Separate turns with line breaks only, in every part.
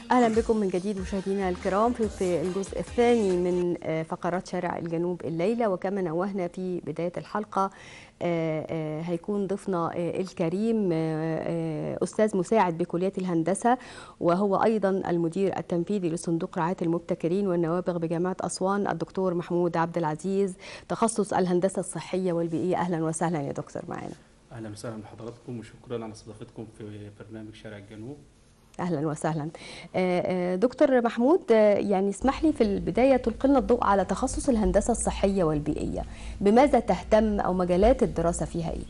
اهلا بكم من جديد مشاهدينا الكرام في الجزء الثاني من فقرات شارع الجنوب الليله وكما نوهنا في بدايه الحلقه هيكون ضيفنا الكريم استاذ مساعد بكليه الهندسه وهو ايضا المدير التنفيذي لصندوق رعايه المبتكرين والنوابغ بجامعه اسوان الدكتور محمود عبد العزيز تخصص الهندسه الصحيه والبيئيه اهلا وسهلا يا دكتور معانا
اهلا وسهلا بحضراتكم وشكرا على استضافتكم في برنامج شارع الجنوب
اهلا وسهلا دكتور محمود يعني اسمح لي في البدايه تلقي لنا الضوء على تخصص الهندسه الصحيه والبيئيه بماذا تهتم او مجالات الدراسه فيها ايه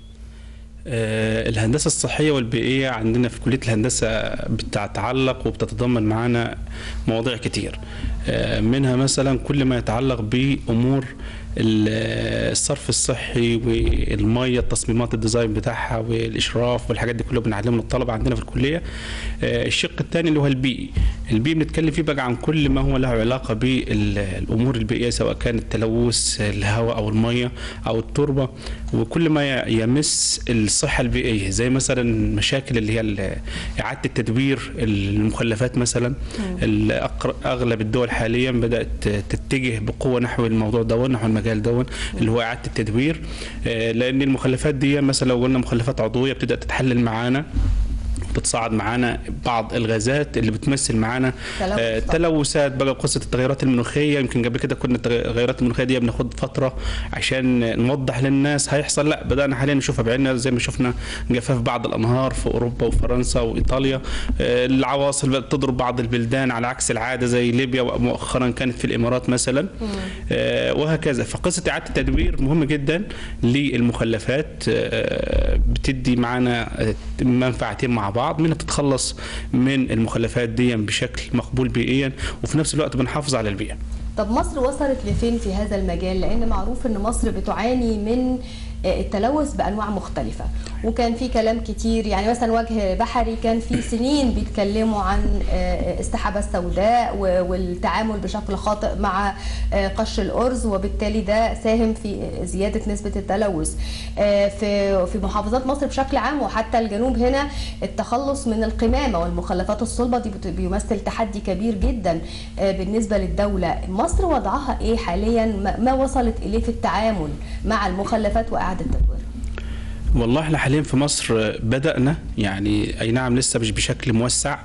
الهندسة الصحية والبيئية عندنا في كلية الهندسة بتتعلق وبتتضمن معانا مواضيع كتير منها مثلا كل ما يتعلق بأمور الصرف الصحي والميه التصميمات الديزاين بتاعها والاشراف والحاجات دي كلها بنعلمها للطلبه عندنا في الكليه الشق الثاني اللي هو البيئي البيئي بنتكلم فيه بقى عن كل ما هو له علاقه بالامور البيئيه سواء كان التلوث الهواء او الميه او التربه وكل ما يمس الصحه البيئيه زي مثلا المشاكل اللي هي اعاده التدوير المخلفات مثلا اغلب الدول حاليا بدات تتجه بقوه نحو الموضوع ده نحو المجال دون اللي هو اعاده التدوير لان المخلفات دي مثلا لو قلنا مخلفات عضويه بتبدا تتحلل معانا بتصعد معانا بعض الغازات اللي بتمثل معانا آه تلوثات بقى قصه التغيرات المناخيه يمكن قبل كده كنا التغيرات المناخيه دي بناخد فتره عشان نوضح للناس هيحصل لا بدانا حاليا نشوفها بعيننا زي ما شفنا جفاف بعض الانهار في اوروبا وفرنسا وايطاليا آه العواصف بقت تضرب بعض البلدان على عكس العاده زي ليبيا ومؤخرا كانت في الامارات مثلا آه وهكذا فقصه اعاده التدوير مهم جدا للمخلفات بتدي معانا منفعتين مع بعض بعض منها تتخلص من المخلفات دي بشكل مقبول بيئيا وفي نفس الوقت بنحافظ على البيئه
طب مصر وصلت لفين في هذا المجال لان معروف ان مصر بتعاني من التلوث بانواع مختلفه وكان في كلام كتير يعني مثلا وجه بحري كان في سنين بيتكلموا عن السحابه السوداء والتعامل بشكل خاطئ مع قش الارز وبالتالي ده ساهم في زياده نسبه التلوث في في محافظات مصر بشكل عام وحتى الجنوب هنا التخلص من القمامه والمخلفات الصلبه دي بيمثل تحدي كبير جدا بالنسبه للدوله مصر وضعها ايه حاليا ما وصلت اليه في التعامل مع المخلفات واعاده التدوير
والله احنا حاليا في مصر بدأنا يعني اي نعم لسه مش بشكل موسع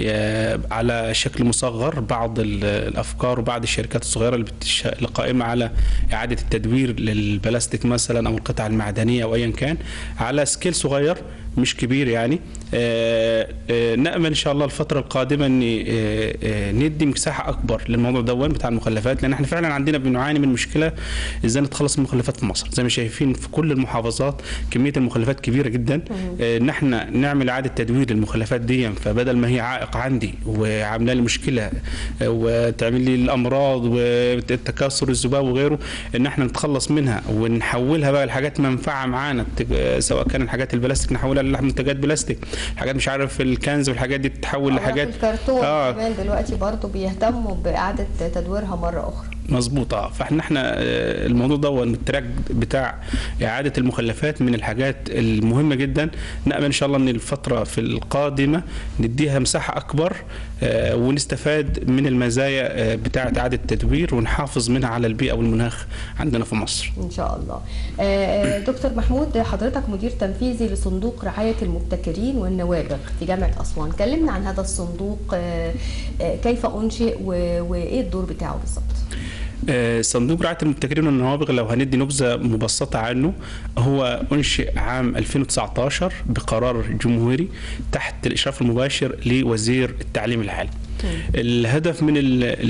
على شكل مصغر بعض الافكار وبعض الشركات الصغيره اللي, بتش... اللي قائمه على اعاده التدوير للبلاستيك مثلا او القطع المعدنيه او ايا كان على سكيل صغير مش كبير يعني آآ آآ نامل ان شاء الله الفتره القادمه ان ندي مساحه اكبر للموضوع دون بتاع المخلفات لان احنا فعلا عندنا بنعاني من مشكله ازاي نتخلص من المخلفات في مصر زي ما شايفين في كل المحافظات كميه المخلفات كبيره جدا ان احنا نعمل اعاده تدوير للمخلفات دي فبدل ما هي عائق عندي وعامله لي مشكله وتعمل لي الامراض والتكاثر الذباب وغيره ان احنا نتخلص منها ونحولها بقى لحاجات منفعه معانا سواء كان الحاجات البلاستيك نحولها لمنتجات بلاستيك حاجات مش عارف الكنز والحاجات دي تتحول لحاجات
الكرتون آه. كمان دلوقتي برضه بيهتموا باعاده تدويرها مره اخرى
مظبوط اه فاحنا احنا الموضوع ده التراك بتاع اعاده المخلفات من الحاجات المهمه جدا نامل ان شاء الله ان الفتره في القادمه نديها مساحه اكبر آه ونستفاد من المزايا بتاعه اعاده التدوير ونحافظ منها على البيئه والمناخ عندنا في مصر.
ان شاء الله. آه دكتور محمود حضرتك مدير تنفيذي لصندوق رعايه المبتكرين والنوابغ في جامعه اسوان، كلمنا عن هذا الصندوق آه كيف انشئ وايه الدور بتاعه بالظبط؟
صندوق رعايه المبتكرين والنوابغ لو هندي نبذه مبسطه عنه هو انشئ عام 2019 بقرار جمهوري تحت الاشراف المباشر لوزير التعليم العالي. الهدف من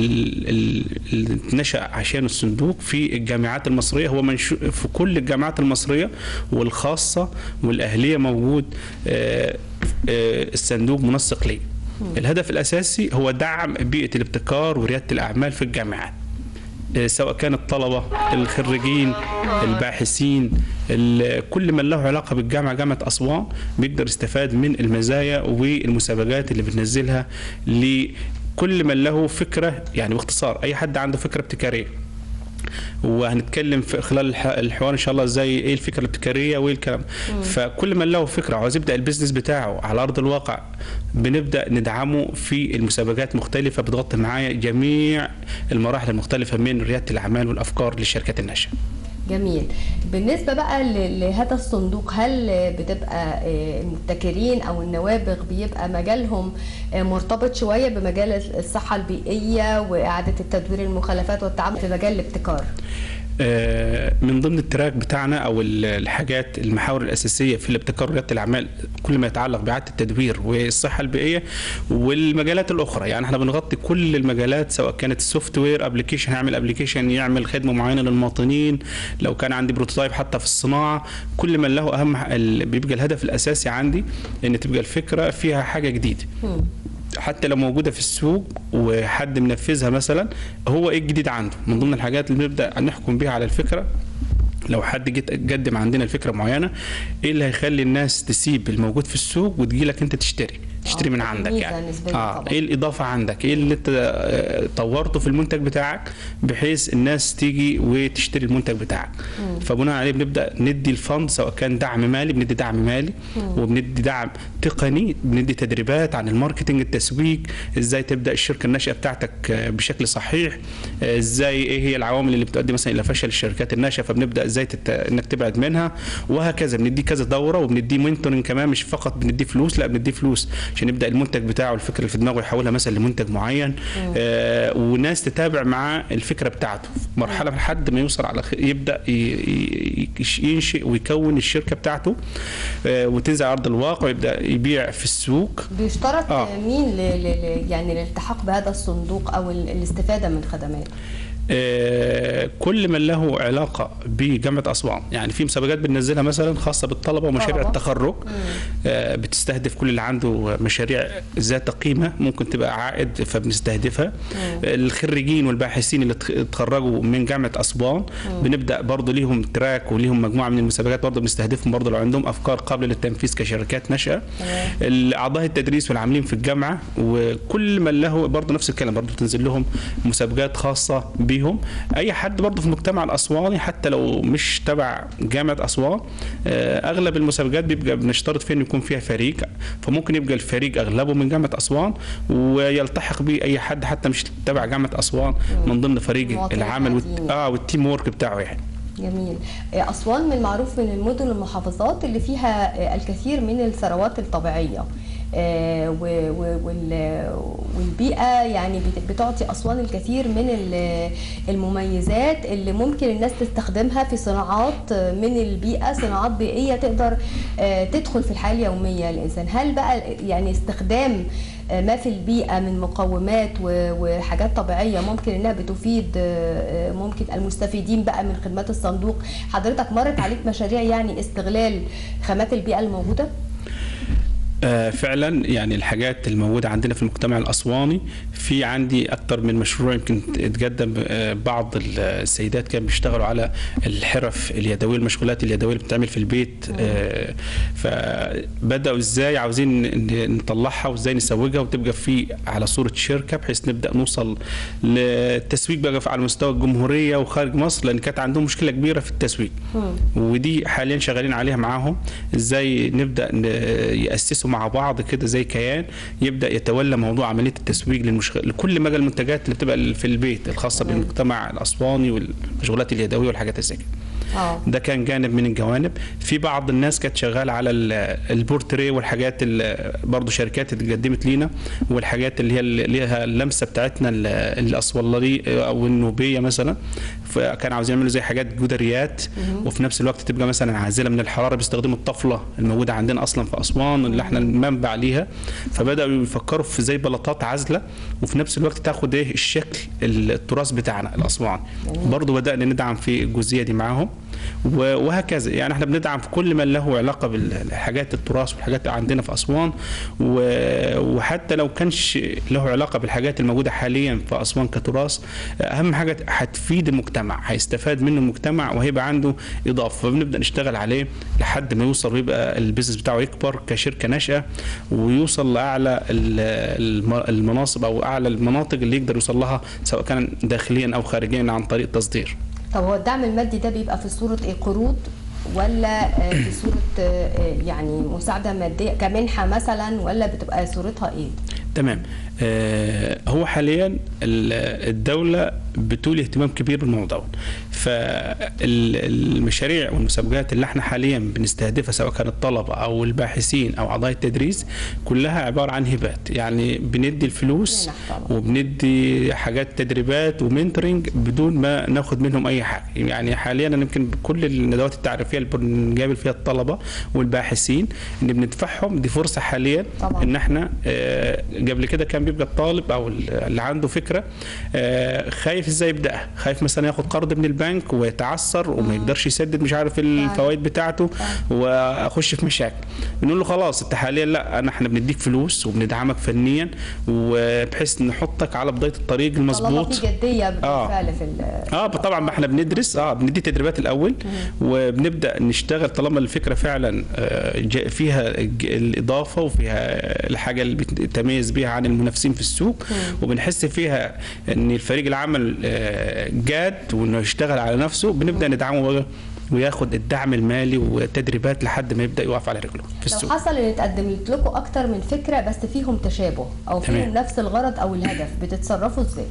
اللي نشا عشان الصندوق في الجامعات المصريه هو منشو في كل الجامعات المصريه والخاصه والاهليه موجود الصندوق منسق ليه. الهدف الاساسي هو دعم بيئه الابتكار ورياده الاعمال في الجامعات. سواء كان الطلبة الخريجين الباحثين كل من له علاقة بالجامعة جامعة أسوان بيقدر يستفاد من المزايا والمسابقات اللي بننزلها لكل من له فكرة يعني باختصار أي حد عنده فكرة ابتكارية وهنتكلم في خلال الح- الحوار ان شاء الله ازاي ايه الفكره الابتكاريه وايه الكلام فكل من له فكره عاوز يبدا البيزنس بتاعه على ارض الواقع بنبدا ندعمه في المسابقات مختلفه بتغطي معايا جميع المراحل المختلفه من رياده الاعمال والافكار للشركات الناشئه
جميل بالنسبة بقى ل- لهذا الصندوق هل بتبقى آه، المبتكرين أو النوابغ بيبقى مجالهم آه، مرتبط شوية بمجال الصحة البيئية وإعادة التدوير المخلفات والتعامل في مجال الابتكار
آه، من ضمن التراك بتاعنا او ال- الحاجات المحاور الاساسيه في الابتكار ورياده الاعمال كل ما يتعلق باعاده التدوير والصحه البيئيه والمجالات الاخرى يعني احنا بنغطي كل المجالات سواء كانت السوفت وير ابلكيشن هعمل ابلكيشن يعمل خدمه معينه للمواطنين لو كان عندي بروتوتايب حتى في الصناعه كل من له اهم ح- ال- بيبقى الهدف الاساسي عندي ان تبقى الفكره فيها حاجه جديده
مم.
حتى لو موجوده في السوق وحد منفذها مثلا هو ايه الجديد عنده من ضمن الحاجات اللي بنبدا نحكم بيها على الفكره لو حد جيت قدم عندنا الفكره معينه ايه اللي هيخلي الناس تسيب الموجود في السوق وتجي لك انت تشتري تشتري
آه،
من عندك
ميزة
يعني
نسبية
اه
طبعاً.
ايه الاضافه عندك ايه اللي انت آه، طورته في المنتج بتاعك بحيث الناس تيجي وتشتري المنتج بتاعك فبناء عليه بنبدا ندي الفند سواء كان دعم مالي بندي دعم مالي وبندي دعم تقني بندي تدريبات عن الماركتنج التسويق ازاي تبدا الشركه الناشئه بتاعتك آه، بشكل صحيح آه، ازاي ايه هي العوامل اللي بتؤدي مثلا الى فشل الشركات الناشئه فبنبدا ازاي تت... انك تبعد منها وهكذا بندي كذا دوره وبندي منتورنج كمان مش فقط بندي فلوس لا بندي فلوس عشان يبدا المنتج بتاعه الفكره اللي في دماغه يحولها مثلا لمنتج معين آه وناس تتابع معاه الفكره بتاعته في مرحله لحد ما يوصل على خ... يبدا ي... ي... ينشئ ويكون الشركه بتاعته آه وتنزل على ارض الواقع ويبدا يبيع في السوق
بيشترط
آه.
مين ل... ل... ل... يعني الالتحاق بهذا الصندوق أو ال- الاستفادة من خدماته
آه، كل من له علاقه بجامعه اسوان يعني في مسابقات بننزلها مثلا خاصه بالطلبه ومشاريع
طلبة.
التخرج آه، بتستهدف كل اللي عنده مشاريع ذات قيمه ممكن تبقى عائد فبنستهدفها الخريجين والباحثين اللي تخ- اتخرجوا من جامعه اسوان بنبدا برضه ليهم تراك وليهم مجموعه من المسابقات برضه بنستهدفهم برضه لو عندهم افكار قابله للتنفيذ كشركات ناشئه اعضاء التدريس والعاملين في الجامعه وكل من له برضه نفس الكلام برضه بتنزل لهم مسابقات خاصه بيهم اي حد برضه في المجتمع الاسواني حتى لو مش تبع جامعه اسوان آه، اغلب المسابقات بيبقى بنشترط فيها انه يكون فيها فريق فممكن يبقى الفريق اغلبه من جامعه اسوان ويلتحق به اي حد حتى مش تبع جامعه اسوان من ضمن فريق
مواطنين
العمل والت...
عاديين.
اه والتيم وورك بتاعه يعني
جميل آه، أسوان من المعروف من المدن والمحافظات اللي فيها آه، الكثير من الثروات الطبيعية آه، و- و- وال- والبيئة يعني بت- بتعطي أسوان الكثير من ال- المميزات اللي ممكن الناس تستخدمها في صناعات آه، من البيئة صناعات بيئية تقدر آه، تدخل في الحياة اليومية للإنسان هل بقى يعني استخدام آه، ما في البيئة من مقومات و- وحاجات طبيعية ممكن انها بتفيد آه، آه، ممكن المستفيدين بقى من خدمات الصندوق حضرتك مرت عليك مشاريع يعني استغلال خامات البيئة الموجودة؟
آه، فعلا يعني الحاجات الموجودة عندنا في المجتمع الأسواني في عندي أكتر من مشروع يمكن اتقدم آه، بعض السيدات كانوا بيشتغلوا على الحرف اليدوية المشغولات اليدوية اللي بتتعمل في البيت آه، فبدأوا إزاي عاوزين ن- نطلعها وإزاي نسوقها وتبقى في على صورة شركة بحيث نبدأ نوصل للتسويق بقى على مستوى الجمهورية وخارج مصر لأن كانت عندهم مشكلة كبيرة في التسويق ودي حاليا شغالين عليها معاهم ازاي نبدا ن- ياسسوا مع بعض كده زي كيان يبدا يتولى موضوع عمليه التسويق للمشغ... لكل مجال المنتجات اللي بتبقى في البيت الخاصه
تمام.
بالمجتمع الاسواني والمشغولات اليدويه والحاجات زي كده
اه
ده كان جانب من الجوانب في بعض الناس كانت شغاله على ال- البورتريه والحاجات اللي برضه شركات اتقدمت لينا والحاجات اللي هي اللي ليها اللمسه بتاعتنا ال- الاسولري او النوبيه مثلا فكانوا عاوزين يعملوا زي حاجات جدريات وفي نفس الوقت تبقى مثلا عازله من الحراره بيستخدموا الطفله الموجوده عندنا اصلا في اسوان اللي احنا المنبع ليها فبداوا يفكروا في زي بلاطات عازله وفي نفس الوقت تاخد ايه الشكل التراث بتاعنا الاسواني برضه بدانا ندعم في الجزئيه دي معاهم و- وهكذا يعني احنا بندعم في كل من له علاقه بالحاجات التراث والحاجات اللي عندنا في اسوان و- وحتى لو كانش له علاقه بالحاجات الموجوده حاليا في اسوان كتراث اهم حاجه هتفيد المجتمع هيستفاد منه المجتمع وهيبقى عنده اضافه فبنبدا نشتغل عليه لحد ما يوصل ويبقى البيزنس بتاعه يكبر كشركه ناشئه ويوصل لاعلى ال- الم- المناصب او اعلى المناطق اللي يقدر يوصل لها سواء كان داخليا او خارجيا عن طريق تصدير
طب هو الدعم المادي ده بيبقى في صوره ايه قروض ولا آه، في صوره آه، آه، يعني مساعده ماديه كمنحه مثلا ولا بتبقى صورتها ايه
تمام آه، هو حاليا ال- الدولة بتولي اهتمام كبير بالموضوع فالمشاريع والمسابقات اللي احنا حاليا بنستهدفها سواء كانت الطلبة او الباحثين او اعضاء التدريس كلها عبارة عن هبات يعني بندي الفلوس
منح طبعا.
وبندي حاجات تدريبات ومنتورنج بدون ما ناخد منهم اي حاجه يعني حاليا انا يمكن كل الندوات التعريفيه اللي بنقابل فيها الطلبه والباحثين ان بندفعهم دي فرصه حاليا
طبعا.
ان احنا آه، قبل كده كان بيبقى الطالب او اللي عنده فكره آه، خايف ازاي يبداها خايف مثلا ياخد قرض من البنك ويتعثر وما يقدرش يسدد مش عارف الفوائد بتاعته واخش في مشاكل بنقول له خلاص انت حاليا لا انا احنا بنديك فلوس وبندعمك فنيا وبحيث نحطك على بدايه الطريق
طالما
المظبوط
في جديه بالفعل في ال-
اه طبعا ما احنا بندرس اه بندي تدريبات الاول وبنبدا نشتغل طالما الفكره فعلا آه، جا- فيها الج- الاضافه وفيها الحاجه اللي بتتميز بيها عن المنافسين في السوق وبنحس فيها ان الفريق العمل آه، جاد وانه يشتغل على نفسه بنبدا ندعمه بقى وياخد الدعم المالي والتدريبات لحد ما يبدا يقف على رجله في
لو
السوق
حصل ان اتقدمت لكم اكتر من فكره بس فيهم تشابه او فيهم
تمام.
نفس الغرض او الهدف بتتصرفوا ازاي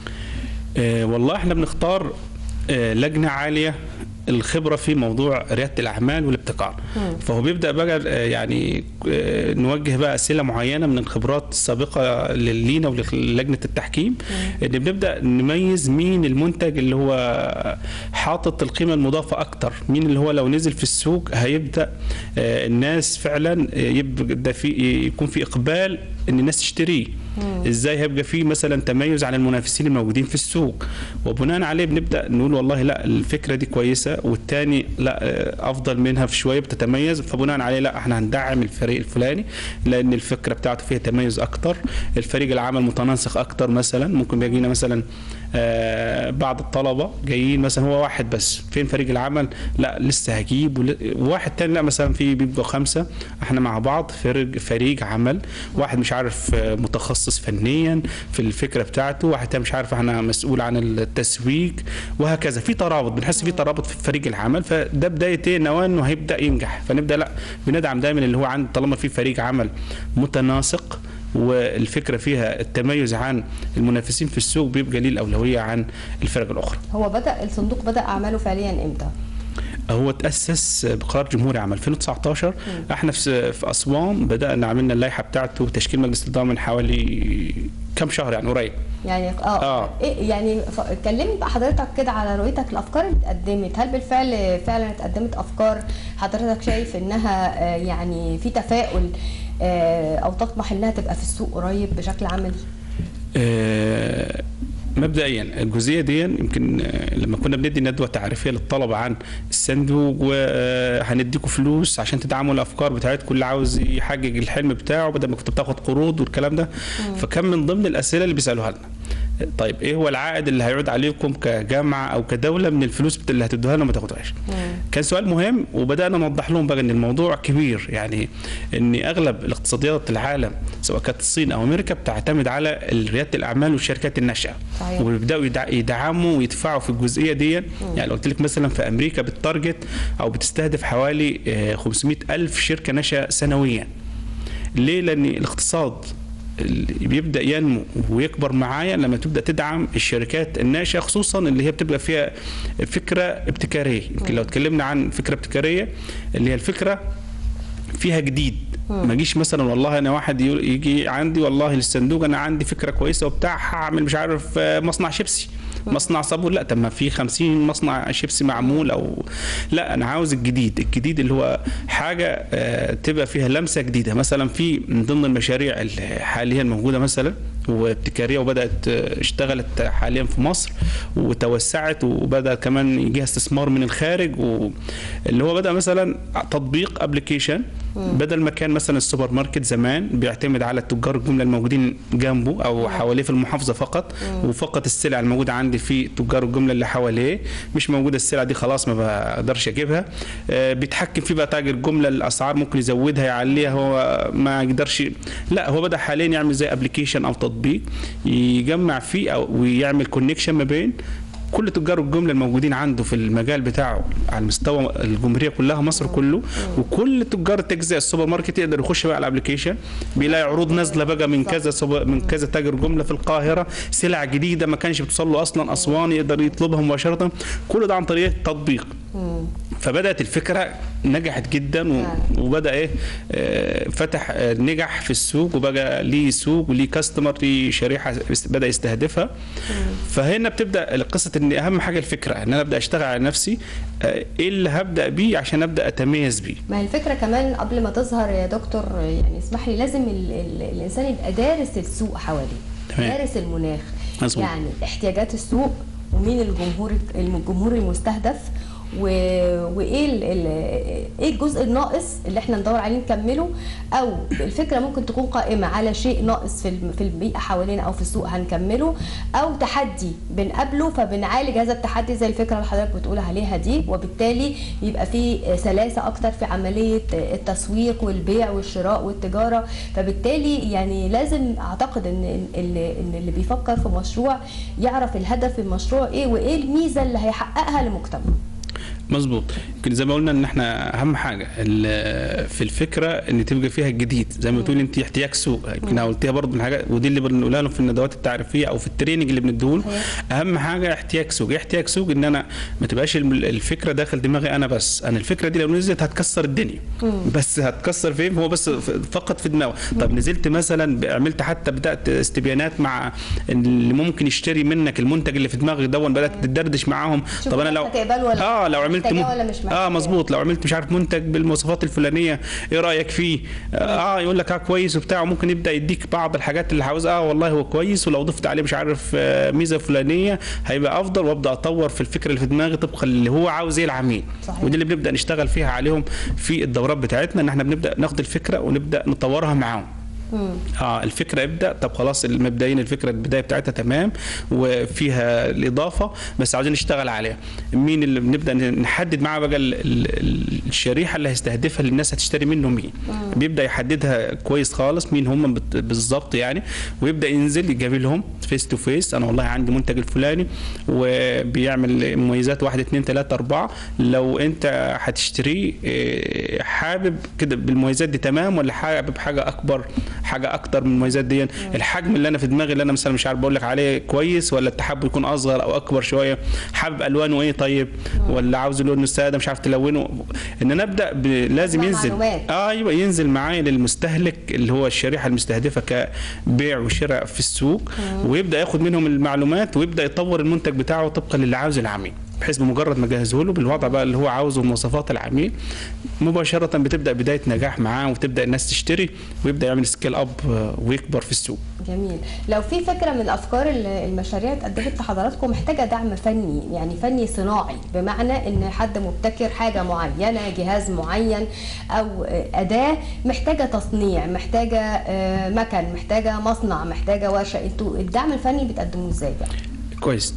آه، والله احنا بنختار آه، لجنه عاليه الخبره في موضوع رياده الاعمال والابتكار فهو بيبدا بقى آه، يعني آه، نوجه بقى اسئله معينه من الخبرات السابقه لينا ولجنه التحكيم ان بنبدا نميز مين المنتج اللي هو حاطط القيمه المضافه اكتر مين اللي هو لو نزل في السوق هيبدا آه، الناس فعلا آه، يبدا في يكون في اقبال ان الناس تشتريه ازاي هيبقى في مثلا تميز عن المنافسين الموجودين في السوق وبناء عليه بنبدا نقول والله لا الفكره دي كويسه والتاني لا آه، افضل منها في شويه بتتميز فبناء عليه لا احنا هندعم الفريق الفلاني لان الفكره بتاعته فيها تميز اكتر الفريق العمل متناسق اكتر مثلا ممكن بيجينا مثلا آه، بعض الطلبه جايين مثلا هو واحد بس فين فريق العمل لا لسه هجيب ول- واحد تاني لا مثلا في بيبقوا خمسه احنا مع بعض فريق فريق عمل واحد مش عارف آه، متخصص فنيا في الفكره بتاعته واحد تاني مش عارف احنا مسؤول عن التسويق وهكذا في ترابط بنحس في ترابط في فريق العمل فده بدايه ايه نواه انه هيبدا ينجح فنبدا لا بندعم دايما اللي هو عند طالما في فريق عمل متناسق والفكره فيها التميز عن المنافسين في السوق بيبقى ليه الاولويه عن الفرق الاخرى
هو بدا الصندوق بدا اعماله فعليا امتى
هو تأسس بقرار جمهوري عام 2019 احنا في في أسوان بدأنا عملنا اللائحة بتاعته بتشكيل مجلس الإدارة من حوالي كم شهر يعني قريب
يعني اه,
آه.
إيه يعني ف- كلمني بقى حضرتك كده على رؤيتك الافكار اللي اتقدمت هل بالفعل فعلا اتقدمت افكار حضرتك شايف انها آه، يعني في تفاؤل آه، او تطمح انها تبقى في السوق قريب بشكل عملي
آه، مبدئيا الجزئيه دي يمكن آه، لما كنا بندي ندوه تعريفيه للطلبه عن الصندوق وهنديكم فلوس عشان تدعموا الافكار بتاعتكم اللي عاوز يحقق الحلم بتاعه بدل ما كنت بتاخد قروض والكلام ده فكان من ضمن الاسئله اللي بيسالوها لنا طيب ايه هو العائد اللي هيعود عليكم كجامعه او كدوله من الفلوس اللي هتدوها لنا ما تاخدوهاش كان سؤال مهم وبدانا نوضح لهم بقى ان الموضوع كبير يعني ان اغلب الاقتصاديات العالم سواء كانت الصين او امريكا بتعتمد على رياده الاعمال والشركات الناشئه
صحيح.
وبيبداوا يدع- يدعموا ويدفعوا في الجزئيه دي يعني لو قلت لك مثلا في امريكا بتارجت او بتستهدف حوالي آه، 500 الف شركه ناشئه سنويا ليه لان الاقتصاد اللي بيبدا ينمو ويكبر معايا لما تبدا تدعم الشركات الناشئه خصوصا اللي هي بتبقى فيها فكره ابتكاريه يمكن لو اتكلمنا عن فكره ابتكاريه اللي هي الفكره فيها جديد ما اجيش مثلا والله انا واحد يقول- يجي عندي والله الصندوق انا عندي فكره كويسه وبتاع هعمل مش عارف آه، مصنع شيبسي مصنع صابون لا طب ما في 50 مصنع شيبسي معمول او لا انا عاوز الجديد الجديد اللي هو حاجه آه، تبقى فيها لمسه جديده مثلا في من ضمن المشاريع اللي حاليا موجوده مثلا وابتكاريه وبدات آه، اشتغلت حاليا في مصر وتوسعت وبدا كمان يجيها استثمار من الخارج واللي هو بدا مثلا تطبيق ابلكيشن بدل ما كان مثلا السوبر ماركت زمان بيعتمد على تجار الجمله الموجودين جنبه او حواليه في المحافظه فقط وفقط السلع الموجوده عندي في تجار الجمله اللي حواليه مش موجوده السلع دي خلاص ما بقدرش اجيبها آه، بيتحكم فيه بقى تاجر الجمله الاسعار ممكن يزودها يعليها هو ما يقدرش لا هو بدا حاليا يعمل زي ابلكيشن او تطبيق يجمع فيه او ويعمل كونكشن ما بين كل تجار الجمله الموجودين عنده في المجال بتاعه على مستوى الجمهوريه كلها مصر كله وكل تجار التجزئه السوبر ماركت يقدر يخش بقى على الابلكيشن بيلاقي عروض نازله بقى من كذا سوبر من كذا تاجر جمله في القاهره سلع جديده ما كانش بتوصل له اصلا اسوان يقدر يطلبها مباشره كل ده عن طريق التطبيق فبدات الفكره نجحت جدا و- وبدا ايه آه، فتح آه، نجح في السوق وبقى ليه سوق وليه كاستمر ليه شريحه است- بدا يستهدفها فهنا بتبدا قصه ان اهم حاجه الفكره ان انا ابدا اشتغل على نفسي آه، ايه اللي هبدا بيه عشان ابدا اتميز بيه
ما هي الفكرة كمان قبل ما تظهر يا دكتور يعني اسمح لي لازم ال ال الإنسان يبقى دارس السوق حواليه
تمام.
دارس المناخ
مظبوط.
يعني احتياجات السوق ومين الجمهور الجمهور المستهدف و... وايه ال... ال... ايه الجزء الناقص اللي احنا ندور عليه نكمله او الفكره ممكن تكون قائمه على شيء ناقص في الم- في البيئه حوالينا او في السوق هنكمله او تحدي بنقابله فبنعالج هذا التحدي زي الفكره اللي حضرتك بتقول عليها دي وبالتالي يبقى في سلاسه اكتر في عمليه التسويق والبيع والشراء والتجاره فبالتالي يعني لازم اعتقد ان ان إن اللي بيفكر في مشروع يعرف الهدف المشروع ايه وايه الميزه اللي هيحققها لمجتمعه
مظبوط يمكن زي ما قلنا ان احنا اهم حاجه ال- في الفكره ان تبقى فيها الجديد زي ما بتقولي انت احتياج سوق يمكن أنا قلتيها برضه من حاجه ودي اللي بنقولها لهم في الندوات التعريفيه او في التريننج اللي بنديهوله اهم حاجه احتياج سوق إيه احتياج سوق ان انا ما تبقاش الم- الفكره داخل دماغي انا بس انا الفكره دي لو نزلت هتكسر الدنيا بس هتكسر فين هو بس ف- فقط في دماغه طب نزلت مثلا عملت حتى بدات استبيانات مع اللي ممكن يشتري منك المنتج اللي في دماغك دون بدات تدردش معاهم
شوف
طب انا
الناس
لو
هتقبله ولا
اه لو عملت
محتاجاه
من-
ولا مش
اه
محتاجاه.
مظبوط لو عملت مش عارف منتج بالمواصفات الفلانيه ايه رايك فيه اه يقول لك اه كويس وبتاع ممكن يبدا يديك بعض الحاجات اللي عاوز اه والله هو كويس ولو ضفت عليه مش عارف آه ميزه فلانيه هيبقى افضل وابدا اطور في الفكره اللي في دماغي طبقا اللي هو عاوز ايه العميل
صحيح.
ودي اللي بنبدا نشتغل فيها عليهم في الدورات بتاعتنا ان احنا بنبدا ناخد الفكره ونبدا نطورها معاهم اه الفكره ابدا طب خلاص مبدئيا الفكره البدايه بتاعتها تمام وفيها الاضافه بس عاوزين نشتغل عليها مين اللي بنبدا نحدد معاه بقى ال- ال- الشريحه اللي هيستهدفها اللي الناس هتشتري منه مين بيبدا يحددها كويس خالص مين هم بت- بالظبط يعني ويبدا ينزل يقابلهم فيس تو فيس انا والله عندي منتج الفلاني وبيعمل مميزات واحد اتنين تلاته اربعه لو انت هتشتريه إيه، حابب كده بالمميزات دي تمام ولا حابب حاجه اكبر حاجه اكتر من المميزات دي الحجم اللي انا في دماغي اللي انا مثلا مش عارف بقول لك عليه كويس ولا انت حابه يكون اصغر او اكبر شويه حابب الوانه ايه طيب ولا عاوز لونه ساده مش عارف تلونه ان انا ابدا ب... لازم
مع
ينزل
معلومات.
آه ايوه ينزل معايا للمستهلك اللي هو الشريحه المستهدفه كبيع وشراء في السوق ويبدا ياخد منهم المعلومات ويبدا يطور المنتج بتاعه طبقا للي عاوزه العميل بحيث بمجرد ما جهزه له بالوضع بقى اللي هو عاوزه ومواصفات العميل مباشره بتبدا بدايه نجاح معاه وتبدا الناس تشتري ويبدا يعمل سكيل اب ويكبر في السوق
جميل لو في فكره من افكار ال- المشاريع اتقدمت لحضراتكم محتاجه دعم فني يعني فني صناعي بمعنى ان حد مبتكر حاجه معينه جهاز معين او آه، اداه محتاجه تصنيع محتاجه آه، مكن محتاجه مصنع محتاجه ورشه انتوا الدعم الفني بتقدموه ازاي بقى
كويس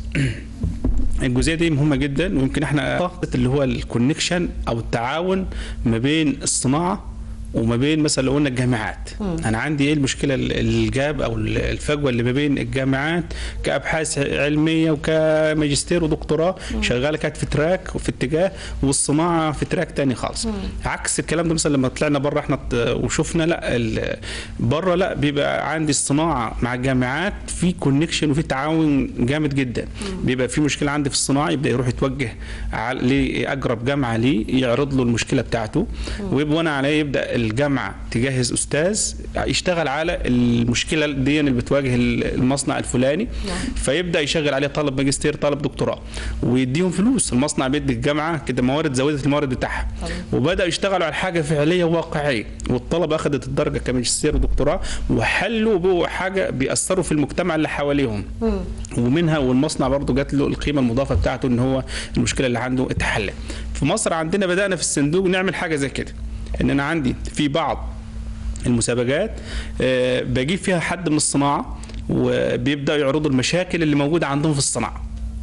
الجزئيه دي مهمه جدا ويمكن احنا طاقه اللي هو الكونكشن او التعاون ما بين الصناعه وما بين مثلا لو قلنا الجامعات انا عندي ايه المشكله ال- الجاب او ال- الفجوه اللي ما بين الجامعات كابحاث علميه وكماجستير ودكتوراه شغاله كانت في تراك وفي اتجاه والصناعه في تراك تاني خالص عكس الكلام ده مثلا لما طلعنا بره احنا ت- وشفنا لا ال- بره لا بيبقى عندي الصناعه مع الجامعات في كونكشن وفي تعاون جامد جدا بيبقى في مشكله عندي في الصناعه يبدا يروح يتوجه على- لاقرب جامعه ليه يعرض له المشكله بتاعته وبناء عليه يبدا الجامعه تجهز استاذ يشتغل على المشكله دي اللي بتواجه المصنع الفلاني
نعم.
فيبدا يشغل عليه طالب ماجستير طالب دكتوراه ويديهم فلوس المصنع بيدي الجامعه كده موارد زودت الموارد بتاعها
طبعا.
وبدا يشتغلوا على حاجه فعليه واقعيه والطلبه اخذت الدرجه كماجستير ودكتوراه وحلوا بقوا حاجه بيأثروا في المجتمع اللي حواليهم
مم.
ومنها والمصنع برضه جات له القيمه المضافه بتاعته ان هو المشكله اللي عنده اتحلت في مصر عندنا بدانا في الصندوق نعمل حاجه زي كده ان انا عندي في بعض المسابقات آه، بجيب فيها حد من الصناعه وبيبداوا يعرضوا المشاكل اللي موجوده عندهم في الصناعه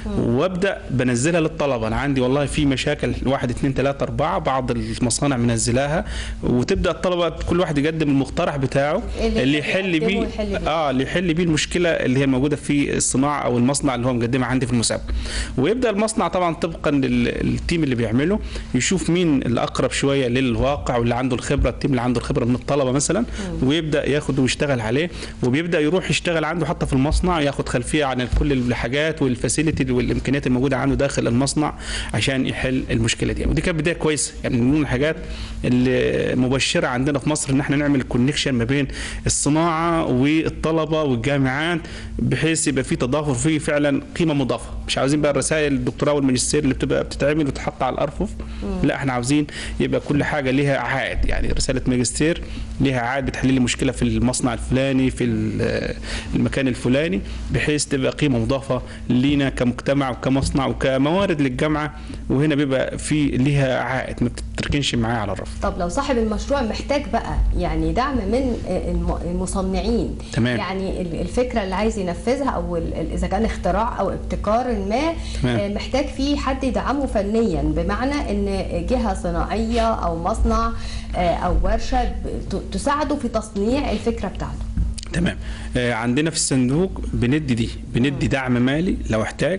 وابدا بنزلها للطلبه انا عندي والله في مشاكل واحد اثنين ثلاثه اربعه بعض المصانع منزلاها وتبدا الطلبه كل واحد يقدم المقترح بتاعه
اللي
اللي
يقدمه
يحل بيه
يحل بيه.
اه اللي يحل بيه المشكله اللي هي موجوده في الصناعه او المصنع اللي هو مقدمها عندي في المسابقه ويبدا المصنع طبعا طبقا للتيم اللي بيعمله يشوف مين اللي اقرب شويه للواقع واللي عنده الخبره التيم اللي عنده الخبره من الطلبه مثلا ويبدا ياخد ويشتغل عليه وبيبدا يروح يشتغل عنده حتى في المصنع ياخد خلفيه عن كل الحاجات والفاسيلتي والامكانيات الموجوده عنده داخل المصنع عشان يحل المشكله دي ودي كانت بدايه كويسه يعني من ضمن الحاجات اللي مبشره عندنا في مصر ان احنا نعمل كونكشن ما بين الصناعه والطلبه والجامعات بحيث يبقى في تضافر فيه فعلا قيمه مضافه مش عاوزين بقى الرسائل الدكتوراه والماجستير اللي بتبقى بتتعمل وتتحط على الارفف لا احنا عاوزين يبقى كل حاجه ليها عائد يعني رساله ماجستير ليها عائد بتحل لي مشكله في المصنع الفلاني في ال- المكان الفلاني بحيث تبقى قيمه مضافه لينا كمجتمع وكمصنع وكموارد للجامعه وهنا بيبقى في ليها عائد ما بتتركنش معايا على الرف
طب لو صاحب المشروع محتاج بقى يعني دعم من الم- المصنعين
تمام.
يعني ال- الفكره اللي عايز ينفذها او ال- ال- اذا كان اختراع او ابتكار ما
تمام.
آه، محتاج فيه حد يدعمه فنيا بمعنى ان جهه صناعيه او مصنع آه، او ورشه ب- ت- تساعده في تصنيع الفكره بتاعته
تمام آه، عندنا في الصندوق بندي دي بندي دعم مالي لو احتاج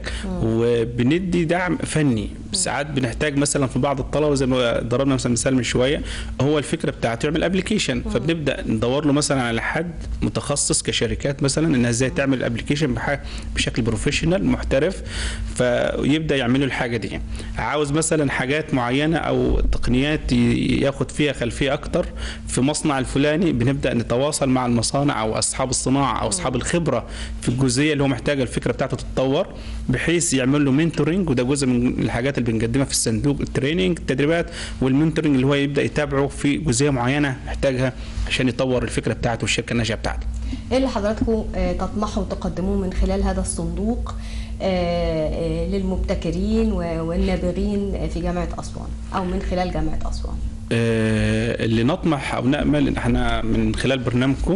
وبندي دعم فني ساعات بنحتاج مثلا في بعض الطلبه زي ما ضربنا مثلا مثال من شويه هو الفكره بتاعته يعمل ابلكيشن فبنبدا ندور له مثلا على حد متخصص كشركات مثلا انها ازاي تعمل ابلكيشن بشكل بروفيشنال محترف فيبدا يعمل له الحاجه دي عاوز مثلا حاجات معينه او تقنيات ي- ياخد فيها خلفيه اكتر في مصنع الفلاني بنبدا نتواصل مع المصانع او اصحاب الصناعه او اصحاب الخبره في الجزئيه اللي هو محتاجه الفكره بتاعته تتطور بحيث يعمل له منتورنج وده جزء من الحاجات اللي بنقدمها في الصندوق التريننج التدريبات والمنتورنج اللي هو يبدا يتابعه في جزئيه معينه محتاجها عشان يطور الفكره بتاعته والشركه الناجحه بتاعته
ايه اللي حضراتكم آه، تطمحوا تقدموه من خلال هذا الصندوق آه، آه، للمبتكرين و- والنابغين في جامعه اسوان او من خلال جامعه اسوان
آه، اللي نطمح او نامل ان احنا من خلال برنامجكم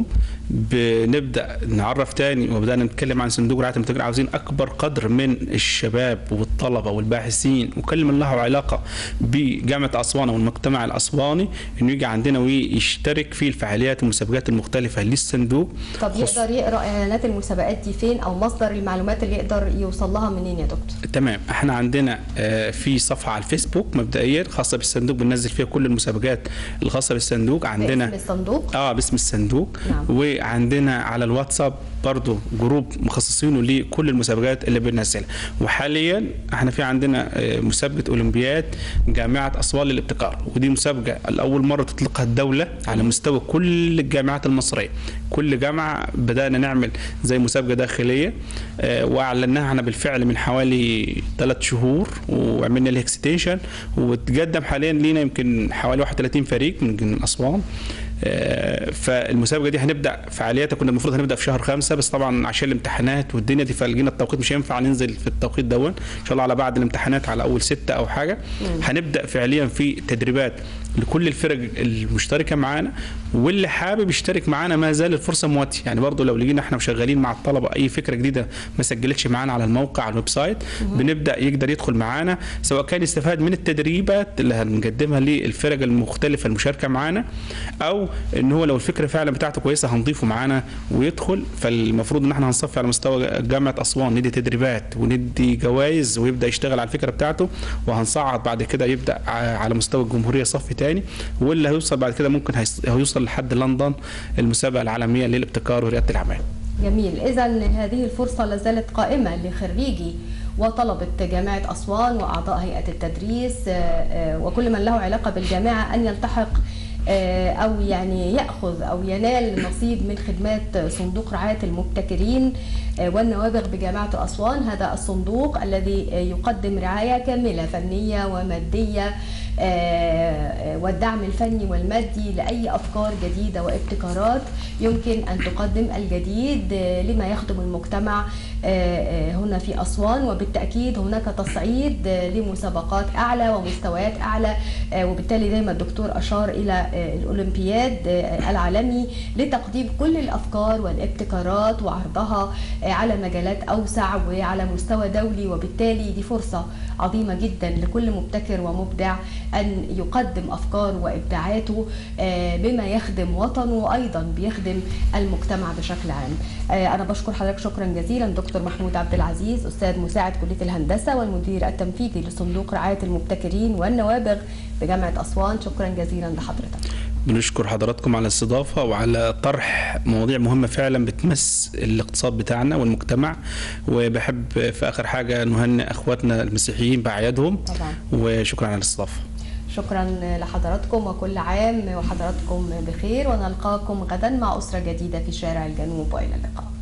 بنبدا نعرف تاني وبدانا نتكلم عن صندوق رعايه المتاجر عاوزين اكبر قدر من الشباب والطلبه والباحثين وكل من له علاقه بجامعه اسوان او المجتمع الاسواني انه يجي عندنا ويشترك في الفعاليات والمسابقات المختلفه للصندوق
طب
خص-
يقدر يقرا اعلانات المسابقات دي فين او مصدر المعلومات اللي يقدر يوصل لها منين يا دكتور
تمام احنا عندنا آه، في صفحه على الفيسبوك مبدئيا خاصه بالصندوق بننزل فيها كل المسابقات الخاصه بالصندوق عندنا
باسم الصندوق
اه باسم الصندوق
نعم.
وعندنا على الواتساب برضو جروب مخصصينه لكل المسابقات اللي بننزلها وحاليا احنا في عندنا آه، مسابقه اولمبياد جامعه اسوان للابتكار ودي مسابقه لاول مره تطلقها الدوله على مستوى كل الجامعات المصريه كل جامعه بدانا نعمل زي مسابقه داخليه آه، واعلناها احنا بالفعل من حوالي ثلاث شهور وعملنا لها اكستنشن وتقدم حاليا لينا يمكن حوالي 31 فريق من من اسوان آه، فالمسابقه دي هنبدا فعالياتها كنا المفروض هنبدا في شهر خمسة بس طبعا عشان الامتحانات والدنيا دي فلقينا التوقيت مش هينفع ننزل في التوقيت دون ان شاء الله على بعد الامتحانات على اول ستة او حاجه هنبدا فعليا في تدريبات لكل الفرق المشتركه معانا واللي حابب يشترك معانا ما زال الفرصه مواتيه يعني برضو لو لقينا احنا شغالين مع الطلبه اي فكره جديده ما سجلتش معانا على الموقع على الويب سايت بنبدا يقدر يدخل معانا سواء كان يستفاد من التدريبات اللي هنقدمها للفرق المختلفه المشاركه معانا او ان هو لو الفكره فعلا بتاعته كويسه هنضيفه معانا ويدخل فالمفروض ان احنا هنصفي على مستوى جامعه اسوان ندي تدريبات وندي جوائز ويبدا يشتغل على الفكره بتاعته وهنصعد بعد كده يبدا ع- على مستوى الجمهوريه صف تاني واللي هيوصل بعد كده ممكن هيص- هيوصل لحد لندن المسابقه العالميه للابتكار ورياده الاعمال
جميل اذا هذه الفرصه لازالت قائمه لخريجي وطلبة جامعة أسوان وأعضاء هيئة التدريس آه، آه، وكل من له علاقة بالجامعة أن يلتحق آه، أو يعني يأخذ أو ينال نصيب من خدمات صندوق رعاية المبتكرين آه، والنوابغ بجامعة أسوان هذا الصندوق الذي آه، يقدم رعاية كاملة فنية ومادية آه، والدعم الفني والمادي لأي أفكار جديدة وابتكارات يمكن أن تقدم الجديد آه، لما يخدم المجتمع آه، آه، هنا في أسوان وبالتأكيد هناك تصعيد آه، لمسابقات أعلى ومستويات أعلى آه، وبالتالي زي ما الدكتور أشار إلى آه، الأولمبياد آه، العالمي لتقديم كل الأفكار والابتكارات وعرضها آه، على مجالات أوسع وعلى مستوى دولي وبالتالي دي فرصة عظيمة جدا لكل مبتكر ومبدع أن يقدم أفكاره وإبداعاته آه، بما يخدم وطنه وأيضا بيخدم المجتمع بشكل عام آه، أنا بشكر حضرتك شكرا جزيلا دكتور محمود عبد العزيز أستاذ مساعد كلية الهندسة والمدير التنفيذي لصندوق رعاية المبتكرين والنوابغ بجامعة أسوان شكرا جزيلا لحضرتك
بنشكر حضراتكم على الاستضافة وعلى طرح مواضيع مهمة فعلا بتمس الاقتصاد بتاعنا والمجتمع وبحب في آخر حاجة نهنئ أخواتنا المسيحيين بأعيادهم
طبعا
وشكرا على الاستضافة
شكرا لحضراتكم وكل عام وحضراتكم بخير ونلقاكم غدا مع أسرة جديدة في شارع الجنوب وإلى اللقاء